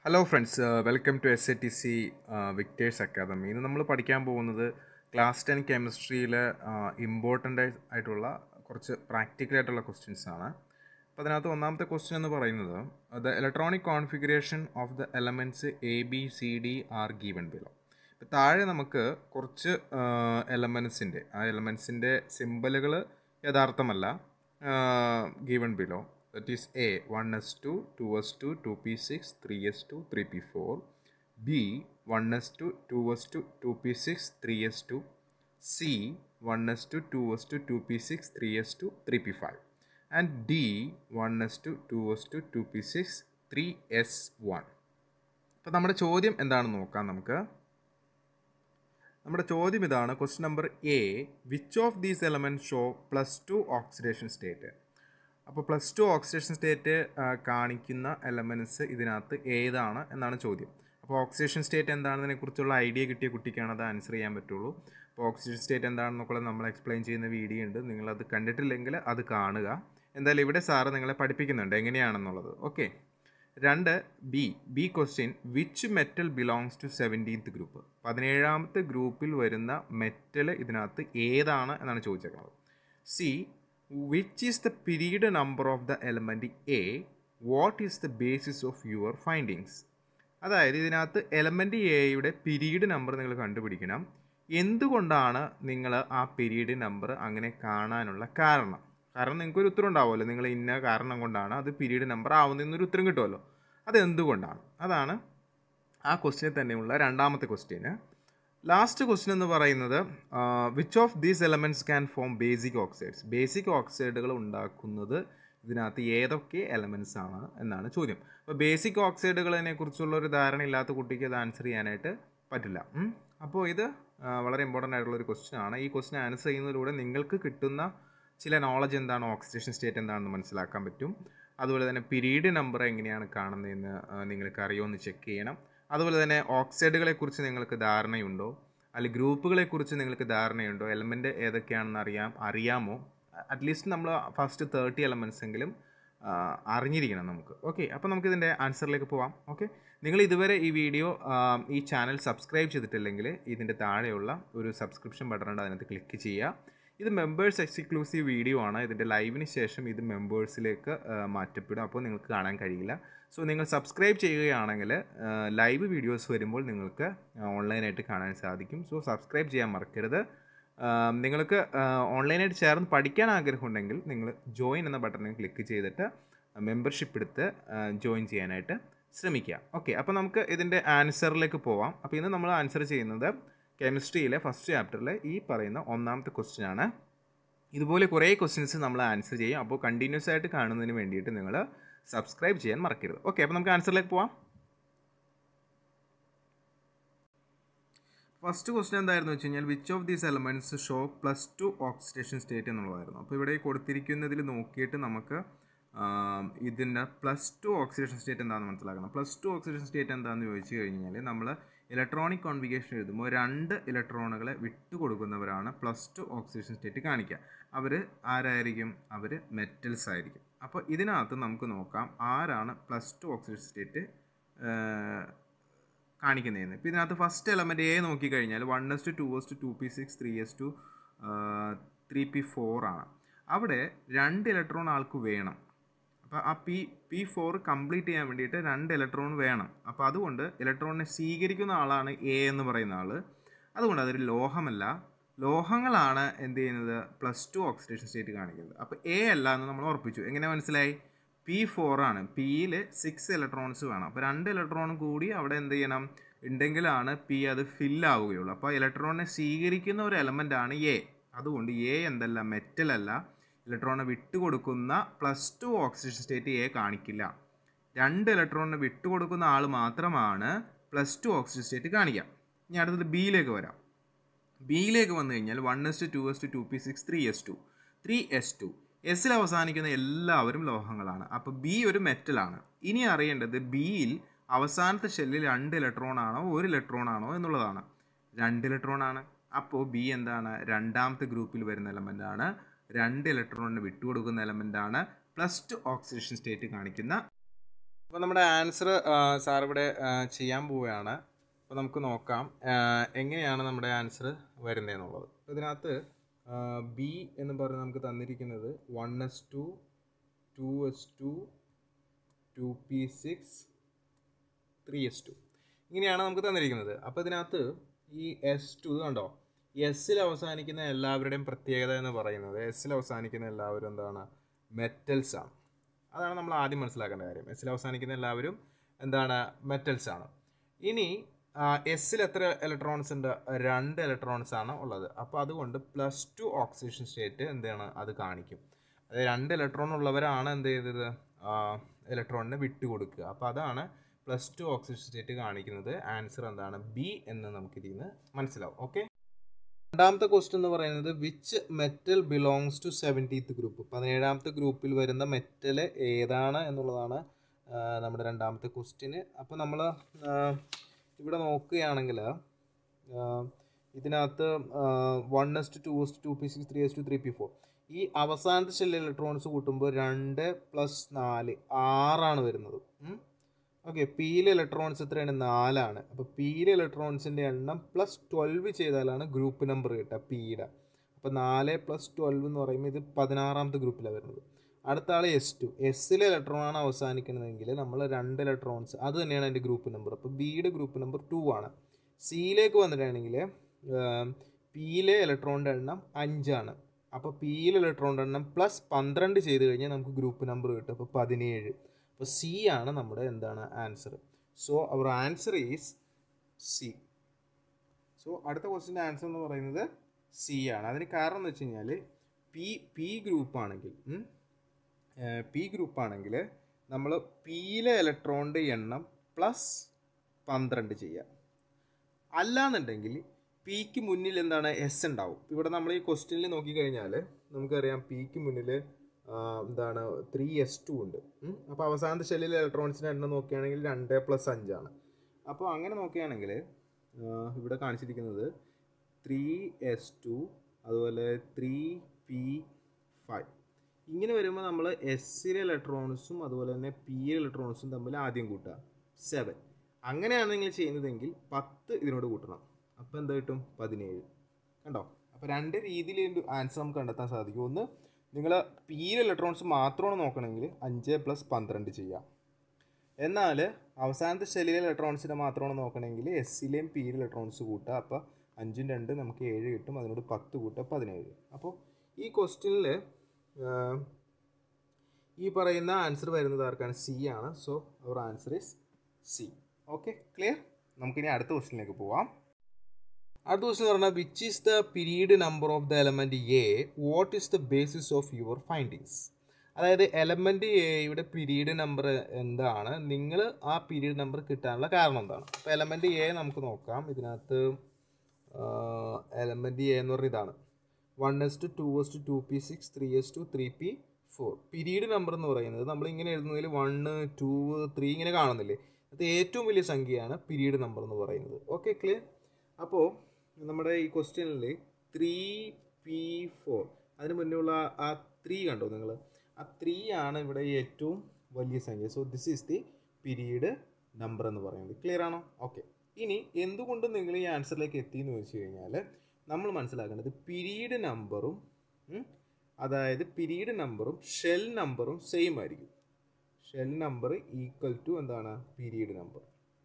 Hello friends welcome to S A T C Victers academy ഇന്ന് നമ്മൾ പഠിക്കാൻ പോകുന്നത് ക്ലാസ് ടെൻ കെമിസ്ട്രിയിൽ ഇമ്പോർട്ടൻ്റ് ആയിട്ടുള്ള കുറച്ച് പ്രാക്ടിക്കൽ ആയിട്ടുള്ള ക്വസ്റ്റ്യൻസ് ആണ് അപ്പോൾ അതിനകത്ത് ഒന്നാമത്തെ ക്വസ്റ്റ്യൻ എന്ന് പറയുന്നത് the electronic configuration of the elements A B C D are given below ഇപ്പോൾ താഴെ നമുക്ക് കുറച്ച് എലമെൻസിൻ്റെ ആ എലമെൻസിൻ്റെ സിമ്പലുകൾ യഥാർത്ഥമല്ല given below that is A 1s2, 2s2, 2p6, 3s2, 3p4, B 1s2, 2s2, 2p6, 3s2, C 1s2, 2s2, 2p6, 3s2, 3p5 and D 1s2, 2s2, 2p6, 3s1 അപ്പോൾ നമ്മുടെ ചോദ്യം എന്താണെന്ന് നോക്കാം നമുക്ക് നമ്മുടെ ചോദ്യം ഇതാണ് question number A which of these element show plus two oxidation state അപ്പോൾ പ്ലസ് ടു ഓക്സിഡേഷൻ സ്റ്റേറ്റ് കാണിക്കുന്ന എലമെൻറ്റ്സ് ഇതിനകത്ത് ഏതാണ് എന്നാണ് ചോദ്യം അപ്പോൾ ഓക്സിഡേഷൻ സ്റ്റേറ്റ് എന്താണെന്നതിനെ കുറിച്ചുള്ള ഐഡിയ കിട്ടിയ കുട്ടിക്കാണ് അത് ആൻസർ ചെയ്യാൻ പറ്റുള്ളൂ അപ്പോൾ ഓക്സിഡേഷൻ സ്റ്റേറ്റ് എന്താണെന്നൊക്കെ നമ്മൾ എക്സ്പ്ലെയിൻ ചെയ്യുന്ന വീഡിയോ ഉണ്ട് നിങ്ങളത് കണ്ടിട്ടില്ലെങ്കിൽ അത് കാണുക എന്തായാലും ഇവിടെ സാറ് നിങ്ങളെ പഠിപ്പിക്കുന്നുണ്ട് എങ്ങനെയാണെന്നുള്ളത് ഓക്കെ രണ്ട് B B question which metal belongs to seventeenth group പതിനേഴാമത്തെ ഗ്രൂപ്പിൽ വരുന്ന മെറ്റൽ ഇതിനകത്ത് ഏതാണ് എന്നാണ് ചോദിച്ചേക്കുന്നത് C which is the period number of the element A what is the basis of your findings അതായത് ഇതിനകത്ത് എലമെൻറ്റ് എയുടെ പീരീഡ് നമ്പർ നിങ്ങൾ കണ്ടുപിടിക്കണം എന്തുകൊണ്ടാണ് നിങ്ങൾ ആ പീരീഡ് നമ്പർ അങ്ങനെ കാണാനുള്ള കാരണം കാരണം നിങ്ങൾക്കൊരു ഉത്തരം ഉണ്ടാവുമല്ലോ നിങ്ങൾ ഇന്ന കാരണം കൊണ്ടാണ് അത് പീരീഡ് നമ്പർ ആവുന്നതെന്നൊരു ഉത്തരം കിട്ടുമല്ലോ അത് എന്തുകൊണ്ടാണ് അതാണ് ആ ക്വസ്റ്റ്യനിൽ തന്നെയുള്ള രണ്ടാമത്തെ ക്വസ്റ്റ്യന് ലാസ്റ്റ് ക്വസ്റ്റ്യൻ എന്ന് പറയുന്നത് which of these elements can form basic oxides basic ഓക്സൈഡുകൾ ഉണ്ടാക്കുന്നത് ഇതിനകത്ത് ഏതൊക്കെ എലമെൻറ്റ്സ് ആണ് എന്നാണ് ചോദ്യം അപ്പോൾ ബേസിക് ഓക്സൈഡുകളതിനെ കുറിച്ചുള്ള ഒരു ധാരണ ഇല്ലാത്ത കുട്ടിക്ക് അത് ആൻസർ ചെയ്യാനായിട്ട് പറ്റില്ല അപ്പോൾ ഇത് വളരെ ഇമ്പോർട്ടൻ്റ് ആയിട്ടുള്ള ഒരു ക്വസ്റ്റ്യൻ ആണ് ഈ ക്വസ്റ്റ്യൻ ആൻസർ ചെയ്യുന്നതിലൂടെ നിങ്ങൾക്ക് കിട്ടുന്ന ചില നോളജ് എന്താണ് ഓക്സിഡേഷൻ സ്റ്റേറ്റ് എന്താണെന്ന് മനസ്സിലാക്കാൻ പറ്റും അതുപോലെ തന്നെ പീരീഡ് നമ്പർ എങ്ങനെയാണ് കാണുന്നതെന്ന് നിങ്ങൾക്ക് അറിയുമെന്ന് ചെക്ക് ചെയ്യണം അതുപോലെ തന്നെ ഓക്സൈഡുകളെക്കുറിച്ച് നിങ്ങൾക്ക് ധാരണയുണ്ടോ അല്ലെങ്കിൽ ഗ്രൂപ്പുകളെക്കുറിച്ച് നിങ്ങൾക്ക് ധാരണയുണ്ടോ എലമെൻറ്റ് ഏതൊക്കെയാണെന്ന് അറിയാം അറിയാമോ അറ്റ്ലീസ്റ്റ് നമ്മൾ ഫസ്റ്റ് തേർട്ടി എലമെൻറ്റ്സ് എങ്കിലും അറിഞ്ഞിരിക്കണം നമുക്ക് ഓക്കെ അപ്പോൾ നമുക്കിതിൻ്റെ ആൻസറിലേക്ക് പോവാം ഓക്കെ നിങ്ങൾ ഇതുവരെ ഈ വീഡിയോ ഈ ചാനൽ സബ്സ്ക്രൈബ് ചെയ്തിട്ടില്ലെങ്കിൽ ഇതിൻ്റെ താഴെയുള്ള ഒരു സബ്സ്ക്രിപ്ഷൻ ബട്ടൺ ഉണ്ട് അതിനകത്ത് ക്ലിക്ക് ചെയ്യുക ഇത് മെമ്പേഴ്സ് എക്സ്ക്ലൂസീവ് വീഡിയോ ആണ് ഇതിൻ്റെ ലൈവിന് ശേഷം ഇത് മെമ്പേഴ്സിലേക്ക് മാറ്റപ്പെടും അപ്പോൾ നിങ്ങൾക്ക് കാണാൻ കഴിയില്ല സോ നിങ്ങൾ സബ്സ്ക്രൈബ് ചെയ്യുകയാണെങ്കിൽ ലൈവ് വീഡിയോസ് വരുമ്പോൾ നിങ്ങൾക്ക് ഓൺലൈനായിട്ട് കാണാൻ സാധിക്കും സോ സബ്സ്ക്രൈബ് ചെയ്യാൻ മറക്കരുത് നിങ്ങൾക്ക് ഓൺലൈനായിട്ട് ചേർന്ന് പഠിക്കാൻ ആഗ്രഹമുണ്ടെങ്കിൽ നിങ്ങൾ ജോയിൻ എന്ന ബട്ടണിൽ ക്ലിക്ക് ചെയ്തിട്ട് മെമ്പർഷിപ്പ് എടുത്ത് ജോയിൻ ചെയ്യാനായിട്ട് ശ്രമിക്കുക ഓക്കെ അപ്പോൾ നമുക്ക് ഇതിൻ്റെ ആൻസറിലേക്ക് പോവാം അപ്പോൾ ഇന്ന് നമ്മൾ ആൻസർ ചെയ്യുന്നത് കെമിസ്ട്രിയിലെ ഫസ്റ്റ് ചാപ്റ്ററിലെ ഈ പറയുന്ന ഒന്നാമത്തെ ക്വസ്റ്റ്യൻ ആണ് ഇതുപോലെ കുറേ ക്വസ്റ്റ്യൻസ് നമ്മൾ ആൻസർ ചെയ്യും അപ്പോൾ കണ്ടിന്യൂസ് ആയിട്ട് കാണുന്നതിന് വേണ്ടിയിട്ട് നിങ്ങൾ സബ്സ്ക്രൈബ് ചെയ്യാൻ മറക്കരുത് ഓക്കെ അപ്പോൾ നമുക്ക് ആൻസറിലേക്ക് പോവാം ഫസ്റ്റ് ക്വസ്റ്റ്യൻ എന്തായിരുന്നു വെച്ച് കഴിഞ്ഞാൽ which of these elements show plus two oxidation state എന്നുള്ളതായിരുന്നു അപ്പോൾ ഇവിടെ കൊടുത്തിരിക്കുന്നതിൽ നോക്കിയിട്ട് നമുക്ക് ഇതിൻ്റെ പ്ലസ് ടു ഓക്സിഡേഷൻ സ്റ്റേറ്റ് എന്താണെന്ന് മനസ്സിലാക്കണം പ്ലസ് ടു ഓക്സിഡേഷൻ സ്റ്റേറ്റ് എന്താണെന്ന് ചോദിച്ചു കഴിഞ്ഞാൽ നമ്മൾ ഇലക്ട്രോണിക് കോൺഫിഗേഷൻ എഴുതുമ്പോൾ രണ്ട് ഇലക്ട്രോണുകളെ വിട്ടുകൊടുക്കുന്നവരാണ് പ്ലസ് ടു ഓക്സിഡേഷൻ സ്റ്റേറ്റ് കാണിക്കുക അവർ ആരായിരിക്കും അവർ മെറ്റൽസ് ആയിരിക്കും അപ്പോൾ ഇതിനകത്ത് നമുക്ക് നോക്കാം ആരാണ് പ്ലസ് ടു ഓക്സിഡേഷൻ സ്റ്റേറ്റ് കാണിക്കുന്നതെന്ന് ഇപ്പോൾ ഇതിനകത്ത് ഫസ്റ്റ് എലമെൻറ്റ് എ നോക്കിക്കഴിഞ്ഞാൽ one S two two S two two P six three S two three P four ആണ് അവിടെ രണ്ട് ഇലക്ട്രോൺ ആൾക്ക് വേണം അപ്പോൾ ആ പി പി ഫോർ കംപ്ലീറ്റ് ചെയ്യാൻ വേണ്ടിയിട്ട് രണ്ട് ഇലക്ട്രോൺ വേണം അപ്പോൾ അതുകൊണ്ട് ഇലക്ട്രോണിനെ സ്വീകരിക്കുന്ന ആളാണ് എ എന്ന് പറയുന്ന ആൾ അതുകൊണ്ട് അതൊരു ലോഹമല്ല ലോഹങ്ങളാണ് എന്ത് ചെയ്യുന്നത് പ്ലസ് ടു ഓക്സിഡേഷൻ സ്റ്റേറ്റ് കാണിക്കുന്നത് അപ്പോൾ എ അല്ല എന്ന് നമ്മൾ ഉറപ്പിച്ചു എങ്ങനെ മനസ്സിലായി പി ഫോർ ആണ് പിയിൽ സിക്സ് ഇലക്ട്രോൺസ് വേണം അപ്പോൾ രണ്ട് ഇലക്ട്രോൺ കൂടി അവിടെ എന്ത് ചെയ്യണം ഉണ്ടെങ്കിലാണ് പി അത് ഫില്ലാവുകയുള്ളൂ അപ്പോൾ ഇലക്ട്രോണിനെ സ്വീകരിക്കുന്ന ഒരു എലമെൻ്റ് ആണ് എ അതുകൊണ്ട് എ എന്തല്ല മെറ്റൽ അല്ല ഇലക്ട്രോണിനെ വിട്ടുകൊടുക്കുന്ന plus two oxygen state A കാണിക്കില്ല രണ്ട് ഇലക്ട്രോണിനെ വിട്ടുകൊടുക്കുന്ന ആൾ മാത്രമാണ് പ്ലസ് ടു ഓക്സിജൻ സ്റ്റേറ്റ് കാണിക്കുക ഇനി അടുത്തത് ബിയിലേക്ക് വരാം ബിയിലേക്ക് വന്നു കഴിഞ്ഞാൽ one S two two S two two P six three S two three S two എസിൽ അവസാനിക്കുന്ന എല്ലാവരും ലോഹങ്ങളാണ് അപ്പോൾ ബി ഒരു മെറ്റലാണ് ഇനി അറിയേണ്ടത് ബിയിൽ അവസാനത്തെ ഷെല്ലിൽ രണ്ട് ഇലക്ട്രോൺ ആണോ ഒരു ഇലക്ട്രോൺ ആണോ എന്നുള്ളതാണ് രണ്ട് ഇലക്ട്രോൺ ആണ് അപ്പോൾ ബി എന്താണ് രണ്ടാമത്തെ ഗ്രൂപ്പിൽ വരുന്ന എലമെൻ്റ് ആണ് രണ്ട് ഇലക്ട്രോണിന് വിട്ടുകൊടുക്കുന്ന എലമെൻ്റ് ആണ് പ്ലസ് ടു ഓക്സിഡേഷൻ സ്റ്റേറ്റ് കാണിക്കുന്ന അപ്പോൾ നമ്മുടെ ആൻസർ സാർ ഇവിടെ ആ, ചെയ്യാൻ പോവുകയാണ് അപ്പോൾ നമുക്ക് നോക്കാം ആ, എങ്ങനെയാണ് നമ്മുടെ ആൻസർ വരുന്നതെന്നുള്ളത് ഇതിനകത്ത് ബി എന്ന് പറഞ്ഞ് നമുക്ക് തന്നിരിക്കുന്നത് one S two two S two two P six three S two ഇങ്ങനെയാണ് നമുക്ക് തന്നിരിക്കുന്നത് അപ്പോൾ ഇതിനകത്ത് ഈ എസ് ടു കണ്ടോ എസ്സിൽ അവസാനിക്കുന്ന എല്ലാവരുടെയും പ്രത്യേകത എന്ന് പറയുന്നത് എസ്സിൽ അവസാനിക്കുന്ന എല്ലാവരും എന്താണ് മെറ്റൽസ് ആണ് അതാണ് നമ്മൾ ആദ്യം മനസ്സിലാക്കേണ്ട കാര്യം എസ്സിൽ അവസാനിക്കുന്ന എല്ലാവരും എന്താണ് മെറ്റൽസ് ആണ് ഇനി എസ്സിൽ എത്ര ഇലക്ട്രോൺസ് ഉണ്ട് രണ്ട് ഇലക്ട്രോൺസ് ആണ് ഉള്ളത് അപ്പോൾ അതുകൊണ്ട് പ്ലസ് ടു ഓക്സിജൻ സ്റ്റേറ്റ് എന്താണ് അത് കാണിക്കും അതായത് രണ്ട് ഇലക്ട്രോൺ ഉള്ളവരാണ് എന്ത് ചെയ്തത് ഇലക്ട്രോണിനെ വിട്ടുകൊടുക്കുക അപ്പോൾ അതാണ് പ്ലസ് ടു ഓക്സിജൻ സ്റ്റേറ്റ് കാണിക്കുന്നത് ആൻസർ എന്താണ് ബി എന്ന് നമുക്ക് ഇതിൽ നിന്ന് മനസ്സിലാവും ഓക്കെ രണ്ടാമത്തെ ക്വസ്റ്റ്യൻ എന്ന് പറയുന്നത് which metal belongs to seventeenth group പതിനേഴാമത്തെ ഗ്രൂപ്പിൽ വരുന്ന മെറ്റൽ ഏതാണ് എന്നുള്ളതാണ് ആ, നമ്മുടെ രണ്ടാമത്തെ ക്വസ്റ്റ്യന് അപ്പോൾ നമ്മൾ ഇവിടെ നോക്കുകയാണെങ്കിൽ ഇതിനകത്ത് one S two two S two P six three S two three P four ഈ അവസാനത്തെ ഷെല്ലിൽ ഇലക്ട്രോൺസ് കൂട്ടുമ്പോൾ രണ്ട് പ്ലസ് നാല് ആറാണ് വരുന്നത് ഓക്കെ പിയിലെ ഇലക്ട്രോൺസ് എത്രയാണ് നാലാണ് അപ്പോൾ പിയിലെ ഇലക്ട്രോൺസിൻ്റെ എണ്ണം പ്ലസ് ട്വൽവ് ചെയ്താലാണ് ഗ്രൂപ്പ് നമ്പർ കിട്ടുക പിയുടെ അപ്പോൾ നാല് പ്ലസ് ട്വൽവ് എന്ന് പറയുമ്പോൾ ഇത് പതിനാറാമത്തെ ഗ്രൂപ്പിലാണ് വരുന്നത് അടുത്ത ആൾ എസ് ടു എസ്സിലെ ഇലക്ട്രോൺ ആണ് അവസാനിക്കുന്നതെങ്കിൽ നമ്മൾ രണ്ട് ഇലക്ട്രോൺസ് അത് തന്നെയാണ് അതിൻ്റെ ഗ്രൂപ്പ് നമ്പർ അപ്പോൾ ബിയുടെ ഗ്രൂപ്പ് നമ്പർ ടു ആണ് സിയിലേക്ക് വന്നിട്ടാണെങ്കിൽ പിയിലെ ഇലക്ട്രോണിൻ്റെ എണ്ണം അഞ്ചാണ് അപ്പോൾ പിയിലെ ഇലക്ട്രോണിൻ്റെ എണ്ണം പ്ലസ് പന്ത്രണ്ട് ചെയ്ത് കഴിഞ്ഞാൽ നമുക്ക് ഗ്രൂപ്പ് നമ്പർ കിട്ടും അപ്പോൾ പതിനേഴ് അപ്പോൾ സി ആണ് നമ്മുടെ എന്താണ് answer so our answer is C so അടുത്ത ക്വസ്റ്റിൻ്റെ ആൻസർ എന്ന് പറയുന്നത് സി ആണ് അതിന് കാരണം എന്ന് വെച്ച് കഴിഞ്ഞാൽ പി പി ഗ്രൂപ്പ് ആണെങ്കിൽ പി ഗ്രൂപ്പ് ആണെങ്കിൽ നമ്മൾ പിയിലെ ഇലക്ട്രോണിൻ്റെ എണ്ണം പ്ലസ് പന്ത്രണ്ട് ചെയ്യുക അല്ലാന്നുണ്ടെങ്കിൽ പിക്ക് മുന്നിൽ എന്താണ് എസ് ഉണ്ടാവും ഇവിടെ നമ്മൾ ഈ ക്വസ്റ്റ്യനിൽ നോക്കിക്കഴിഞ്ഞാൽ നമുക്കറിയാം പിക്ക് മുന്നിൽ എന്താണ് ത്രീ എസ് ടു ഉണ്ട് അപ്പോൾ അവസാനത്തെ ഷെല്ലിൽ ഇലക്ട്രോൺസിൻ്റെ എണ്ണം നോക്കുകയാണെങ്കിൽ രണ്ട് പ്ലസ് അഞ്ചാണ് അപ്പോൾ അങ്ങനെ നോക്കുകയാണെങ്കിൽ ഇവിടെ കാണിച്ചിരിക്കുന്നത് ത്രീ എസ് ടു അതുപോലെ ത്രീ പി ഫൈവ് ഇങ്ങനെ വരുമ്പോൾ നമ്മൾ എസ്സിലെ ഇലക്ട്രോൺസും അതുപോലെ തന്നെ പി ഇലക്ട്രോൺസും തമ്മിൽ ആദ്യം കൂട്ടുക സെവൻ അങ്ങനെയാണ് നിങ്ങൾ ചെയ്യുന്നതെങ്കിൽ പത്ത് ഇതിനോട് കൂട്ടണം അപ്പോൾ എന്താ കിട്ടും പതിനേഴ് കണ്ടോ അപ്പോൾ രണ്ട് രീതിയിൽ ആൻസർ നമുക്ക് കണ്ടെത്താൻ സാധിക്കും ഒന്ന് നിങ്ങൾ പി ഇലക്ട്രോൺസ് മാത്രമാണ് നോക്കണമെങ്കിൽ അഞ്ച് പ്ലസ് പന്ത്രണ്ട് ചെയ്യാം എന്നാൽ അവസാനത്തെ ഷെല്ലിലെ ഇലക്ട്രോൺസിനെ മാത്രമാണ് നോക്കണമെങ്കിൽ എസ്സിലെയും പി ഇലക്ട്രോൺസ് കൂട്ടുക അപ്പോൾ അഞ്ചും രണ്ട് നമുക്ക് ഏഴ് കിട്ടും അതിനോട് പത്ത് കൂട്ടുക പതിനേഴ് അപ്പോൾ ഈ ക്വസ്റ്റ്യനിൽ ഈ പറയുന്ന ആൻസർ വരുന്നത് ആർക്കാണ് സി ആണ് so our answer is C okay clear നമുക്കിനി അടുത്ത ക്വസ്റ്റ്യനിലേക്ക് പോവാം അടുത്ത ക്വസ്റ്റ്യൻ പറഞ്ഞാൽ which is the period number of the element A what is the basis of your findings അതായത് എലമെൻറ്റ് എയുടെ പീരീഡ് നമ്പർ എന്താണ് നിങ്ങൾ ആ പീരീഡ് നമ്പർ കിട്ടാനുള്ള കാരണം എന്താണ് അപ്പോൾ എലമെൻറ്റ് എ നമുക്ക് നോക്കാം ഇതിനകത്ത് എലമെൻറ്റ് എ എന്ന് പറഞ്ഞ ഇതാണ് one S two two S two two P six three S two three P four period number എന്ന് പറയുന്നത് നമ്മൾ ഇങ്ങനെ എഴുതുന്നതിൽ വണ്ണ് ടു ത്രീ ഇങ്ങനെ കാണുന്നില്ലേ അത് ഏറ്റവും വലിയ സംഖ്യയാണ് പീരീഡ് നമ്പർ എന്ന് പറയുന്നത് ഓക്കെ ക്ലിയർ അപ്പോൾ നമ്മുടെ ഈ ക്വസ്റ്റ്യനിൽ ത്രീ പി ഫോർ അതിന് മുന്നേയുള്ള ആ ത്രീ കണ്ടോ നിങ്ങൾ ആ ത്രീ ആണ് ഇവിടെ ഏറ്റവും വലിയ സംഖ്യ so this is the period number എന്ന് പറയുന്നത് ക്ലിയർ ആണോ ഓക്കെ ഇനി എന്തുകൊണ്ട് നിങ്ങൾ ഈ ആൻസറിലേക്ക് എത്തി എന്ന് ചോദിച്ചു കഴിഞ്ഞാൽ നമ്മൾ മനസ്സിലാക്കേണ്ടത് പീരീഡ് നമ്പറും അതായത് പീരീഡ് നമ്പറും ഷെൽ നമ്പറും സെയിം ആയിരിക്കും ഷെൽ നമ്പർ ഈക്വൽ ടു എന്താണ് പീരീഡ് നമ്പർ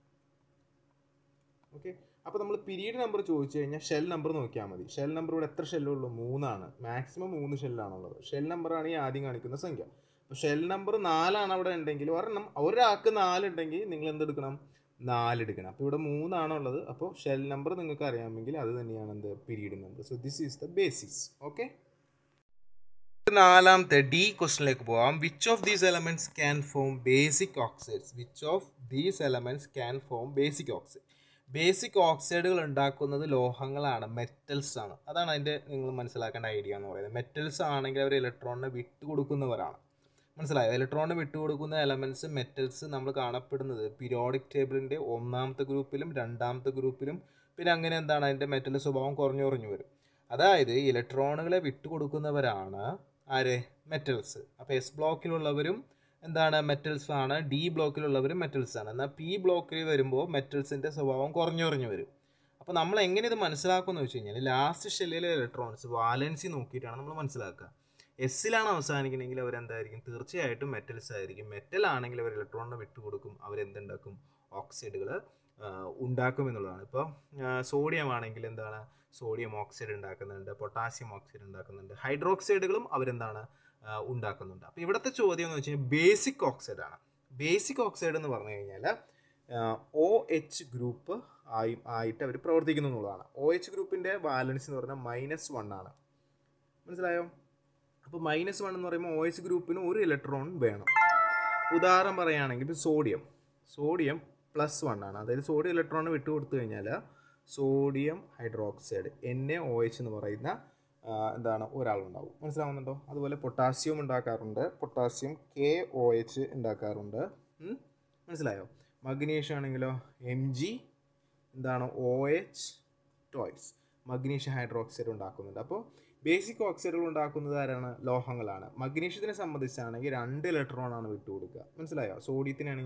ഓക്കെ അപ്പോൾ നമ്മൾ പീരീഡ് നമ്പർ ചോദിച്ചു കഴിഞ്ഞാൽ ഷെൽ നമ്പർ നോക്കിയാൽ മതി ഷെൽ നമ്പർ ഇവിടെ എത്ര ഷെല്ലുള്ളൂ മൂന്നാണ് മാക്സിമം മൂന്ന് ഷെല്ലാണുള്ളത് ഷെൽ നമ്പറാണ് ഈ ആദ്യം കാണിക്കുന്ന സംഖ്യ അപ്പോൾ ഷെൽ നമ്പർ നാലാണ് അവിടെ ഉണ്ടെങ്കിൽ ഒരെണ്ണം ഒരാൾക്ക് നാലുണ്ടെങ്കിൽ നിങ്ങൾ എന്തെടുക്കണം നാലെടുക്കണം അപ്പോൾ ഇവിടെ മൂന്നാണുള്ളത് അപ്പോൾ ഷെൽ നമ്പർ നിങ്ങൾക്ക് അറിയാമെങ്കിൽ അത് തന്നെയാണ് എന്ത് period number so this is the basics okay നാലാമത്തെ ഡി ക്വസ്റ്റിനിലേക്ക് പോവാം which of these elements can form basic oxides which of these elements can form basic oxide basic ഓക്സൈഡുകൾ ഉണ്ടാക്കുന്നത് ലോഹങ്ങളാണ് മെറ്റൽസ് ആണ് അതാണ് അതിൻ്റെ നിങ്ങൾ മനസ്സിലാക്കേണ്ട ഐഡിയ എന്ന് പറയുന്നത് മെറ്റൽസ് ആണെങ്കിൽ അവർ ഇലക്ട്രോണിനെ വിട്ടുകൊടുക്കുന്നവരാണ് മനസ്സിലായോ ഇലക്ട്രോണിനെ വിട്ടുകൊടുക്കുന്ന എലമെൻറ്റ്സ് മെറ്റൽസ് നമ്മൾ കാണപ്പെടുന്നത് പീരിയോഡിക് ടേബിളിൻ്റെ ഒന്നാമത്തെ ഗ്രൂപ്പിലും രണ്ടാമത്തെ ഗ്രൂപ്പിലും പിന്നെ അങ്ങനെ എന്താണ് അതിൻ്റെ മെറ്റൽ സ്വഭാവം കുറഞ്ഞു കുറഞ്ഞു വരും അതായത് ഇലക്ട്രോണുകളെ വിട്ടുകൊടുക്കുന്നവരാണ് ആര് മെറ്റൽസ് അപ്പോൾ എസ് ബ്ലോക്കിലുള്ളവരും എന്താണ് മെറ്റൽസ് ആണ് ഡി ബ്ലോക്കിലുള്ളവർ മെറ്റൽസ് ആണ് എന്നാൽ പി ബ്ലോക്കിൽ വരുമ്പോൾ മെറ്റൽസിൻ്റെ സ്വഭാവം കുറഞ്ഞു കുറഞ്ഞു വരും അപ്പോൾ നമ്മൾ എങ്ങനെ ഇത് മനസ്സിലാക്കുമെന്ന് വെച്ച് കഴിഞ്ഞാൽ ലാസ്റ്റ് ഷെല്ലിലെ ഇലക്ട്രോൺസ് വാലൻസി നോക്കിയിട്ടാണ് നമ്മൾ മനസ്സിലാക്കുക എസ്സിലാണ് അവസാനിക്കണമെങ്കിൽ അവരെന്തായിരിക്കും തീർച്ചയായിട്ടും മെറ്റൽസ് ആയിരിക്കും മെറ്റൽ ആണെങ്കിൽ അവർ ഇലക്ട്രോണിനെ വിട്ടുകൊടുക്കും അവരെന്തുണ്ടാക്കും ഓക്സൈഡുകൾ ഉണ്ടാക്കും എന്നുള്ളതാണ് ഇപ്പോൾ സോഡിയം ആണെങ്കിൽ എന്താണ് സോഡിയം ഓക്സൈഡ് ഉണ്ടാക്കുന്നുണ്ട് പൊട്ടാസ്യം ഓക്സൈഡ് ഉണ്ടാക്കുന്നുണ്ട് ഹൈഡ്രോക്സൈഡുകളും അവരെന്താണ് ആ, ഉണ്ടാക്കുന്നുണ്ട് അപ്പോൾ ഇവിടുത്തെ ചോദ്യം എന്ന് വെച്ച് കഴിഞ്ഞാൽ ബേസിക് ഓക്സൈഡ് ആണ് ബേസിക് ഓക്സൈഡ് എന്ന് പറഞ്ഞു കഴിഞ്ഞാൽ ഒ എച്ച് ഗ്രൂപ്പ് ആയി ആയിട്ട് അവർ പ്രവർത്തിക്കുന്നു എന്നുള്ളതാണ് ഒ എച്ച് ഗ്രൂപ്പിൻ്റെ ബാലൻസ് എന്ന് പറഞ്ഞാൽ മൈനസ് വൺ ആണ് മനസ്സിലായോ അപ്പോൾ മൈനസ് വൺ എന്ന് പറയുമ്പോൾ ഒ എച്ച് ഗ്രൂപ്പിന് ഒരു ഇലക്ട്രോൺ വേണം ഉദാഹരണം പറയുകയാണെങ്കിൽ ഇപ്പോൾ സോഡിയം സോഡിയം പ്ലസ് വൺ ആണ് അതായത് സോഡിയം ഇലക്ട്രോൺ വിട്ടു കൊടുത്തു കഴിഞ്ഞാൽ sodium hydroxide N A O H എന്ന് പറയുന്ന ആ, എന്താണ് ഒരാളുണ്ടാവും മനസ്സിലാവുന്നുണ്ടോ അതുപോലെ പൊട്ടാസ്യം ഉണ്ടാക്കാറുണ്ട് പൊട്ടാസ്യം കെ ഒ എച്ച് ഉണ്ടാക്കാറുണ്ട് ഉം? മനസ്സിലായോ മഗ്നീഷ്യം ആണെങ്കിലോ എം ജി എന്താണ് ഒ എച്ച് ടോയ്സ് മഗ്നീഷ്യം ഹൈഡ്രോക്സൈഡ് ഉണ്ടാക്കുന്നുണ്ട് അപ്പോൾ ബേസിക് ഓക്സൈഡുകൾ ഉണ്ടാക്കുന്നത് ആരാണ് ലോഹങ്ങളാണ് മഗ്നീഷ്യത്തിനെ സംബന്ധിച്ചാണെങ്കിൽ രണ്ട് ഇലക്ട്രോൺ ആണ് വിട്ടുകൊടുക്കുക മനസ്സിലായോ സോഡിയത്തിനാണെങ്കിൽ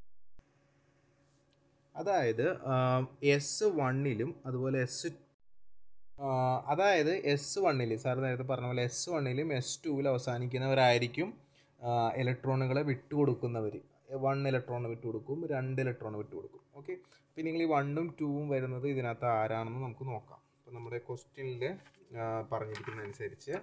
അതായത് എസ് വണ്ണിലും അതുപോലെ എസ് അതായത് എസ് വണ്ണിൽ സാർ നേരത്തെ പറഞ്ഞ പോലെ എസ് വണ്ണിലും എസ് ടുവിലും അവസാനിക്കുന്നവരായിരിക്കും ഇലക്ട്രോണുകളെ വിട്ടുകൊടുക്കുന്നവർ വൺ ഇലക്ട്രോൺ വിട്ടുകൊടുക്കും രണ്ട് ഇലക്ട്രോൺ വിട്ടുകൊടുക്കും ഓക്കെ അപ്പോൾ നിങ്ങൾ ഈ വണ്ണും ടൂവും വരുന്നത് ഇതിനകത്ത് ആരാണെന്ന് നമുക്ക് നോക്കാം അപ്പോൾ നമ്മുടെ ക്വസ്റ്റ്യനിൽ പറഞ്ഞിരിക്കുന്നതനുസരിച്ച്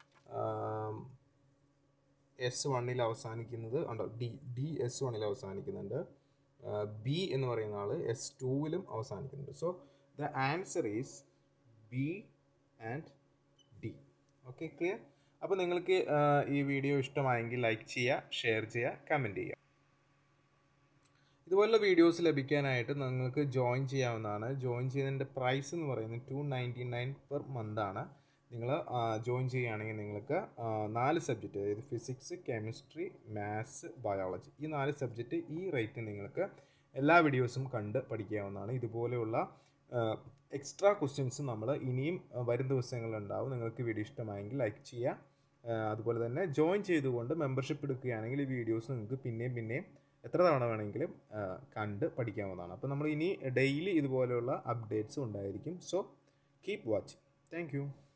എസ് വണ്ണിൽ അവസാനിക്കുന്നത് ഉണ്ടോ ഡി ഡി എസ് വണ്ണിൽ അവസാനിക്കുന്നുണ്ട് ബി എന്ന് പറയുന്ന ആൾ എസ് ടുവിലും അവസാനിക്കുന്നുണ്ട് so the answer is B and D okay clear അപ്പോൾ നിങ്ങൾക്ക് ആ, ഈ വീഡിയോ ഇഷ്ടമായെങ്കിൽ ലൈക്ക് ചെയ്യുക ഷെയർ ചെയ്യുക കമൻറ്റ് ചെയ്യുക ഇതുപോലുള്ള വീഡിയോസ് ലഭിക്കാനായിട്ട് നിങ്ങൾക്ക് ജോയിൻ ചെയ്യാവുന്നതാണ് ജോയിൻ ചെയ്യുന്നതിൻ്റെ പ്രൈസ് എന്ന് പറയുന്നത് ടു നയൻറ്റി നയൻ പെർ മന്താണ് നിങ്ങൾ ജോയിൻ ചെയ്യുകയാണെങ്കിൽ നിങ്ങൾക്ക് ആ, നാല് സബ്ജക്റ്റ് അതായത് ഫിസിക്സ് കെമിസ്ട്രി മാത്സ് ബയോളജി ഈ നാല് സബ്ജക്റ്റ് ഈ റേറ്റ് നിങ്ങൾക്ക് എല്ലാ വീഡിയോസും കണ്ട് പഠിക്കാവുന്നതാണ് ഇതുപോലെയുള്ള എക്സ്ട്രാ ക്വസ്റ്റ്യൻസ് നമ്മൾ ഇനിയും ആ, വരും ദിവസങ്ങളിലുണ്ടാവും നിങ്ങൾക്ക് വീഡിയോ ഇഷ്ടമായെങ്കിൽ ലൈക്ക് ചെയ്യുക ആ, അതുപോലെ തന്നെ ജോയിൻ ചെയ്തുകൊണ്ട് മെമ്പർഷിപ്പ് എടുക്കുകയാണെങ്കിൽ ഈ വീഡിയോസ് നിങ്ങൾക്ക് പിന്നെയും പിന്നെയും എത്ര തവണ വേണമെങ്കിലും ആ, കണ്ട് പഠിക്കാവുന്നതാണ് അപ്പോൾ നമ്മൾ ഇനി ഡെയിലി ഇതുപോലെയുള്ള അപ്ഡേറ്റ്സ് ഉണ്ടായിരിക്കും സോ കീപ് വാച്ചിങ് താങ്ക്